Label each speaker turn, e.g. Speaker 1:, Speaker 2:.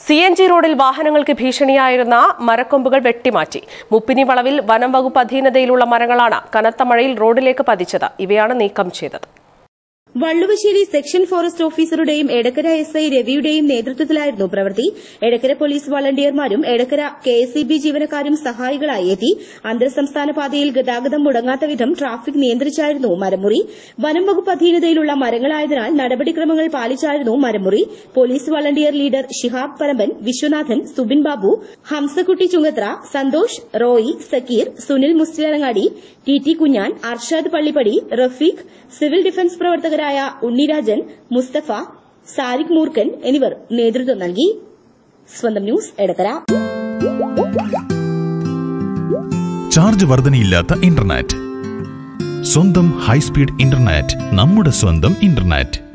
Speaker 1: C N G റോഡിൽ വാഹനങ്ങൾക്ക് ഭീഷണിയായിരുന്ന മരക്കൊമ്പുകൾ വെട്ടിമാറ്റി മുപ്പിനി വളവിൽ വനം വകുപ്പ് അധീനതയിലുള്ള മരങ്ങളാണ് കനത്ത മഴയിൽ റോഡിലേക്ക് പതിച്ചത് ഇവയാണ് നീക്കം ചെയ്തത്
Speaker 2: വള്ളുവശ്ശേരി സെക്ഷൻ ഫോറസ്റ്റ് ഓഫീസറുടെയും എടക്കര എസ് ഐ രവിയുടെയും നേതൃത്വത്തിലായിരുന്നു പ്രവൃത്തി എടക്കര പോലീസ് വളണ്ടിയർമാരും Edakkara K S E B ജീവനക്കാരും സഹായികളായി എത്തി അന്തർ സംസ്ഥാന പാതയിൽ ഗതാഗതം മുടങ്ങാത്ത വിധം ട്രാഫിക് നിയന്ത്രിച്ചായിരുന്നു മരമുറി വനം വകുപ്പ് അധീനതയിലുള്ള മരങ്ങളായതിനാൽ നടപടിക്രമങ്ങൾ പാലിച്ചായിരുന്നു മരമുറി police volunteer leader Shihab Paramban Viswanathan Subin Babu Hamsakutty Chungathara Santhosh Roy Sakkir Sunil മുസ്ലിലങ്ങാടി T T Kunjan Arshad Pallippadi Rafeeq civil defence പ്രവർത്തകരായ ഉണ്ണിരാജൻ മുസ്തഫ സാരിഖ് മൂർക്കൻ എന്നിവർ നേതൃത്വം നൽകി സ്വന്തം ന്യൂസ് എടക്കര
Speaker 3: ചാർജ് വർധനയില്ലാത്ത ഇന്റർനെറ്റ് സ്വന്തം ഹൈസ്പീഡ് ഇന്റർനെറ്റ് നമ്മുടെ സ്വന്തം ഇന്റർനെറ്റ്